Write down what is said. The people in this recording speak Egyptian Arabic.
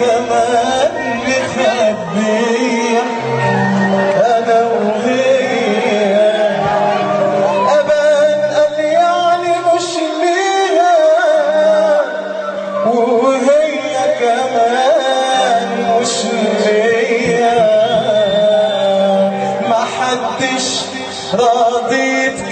كمان مخبية أنا وهي أبان قال يعني مش ليها وهي كمان مش ليا ما حدش راضي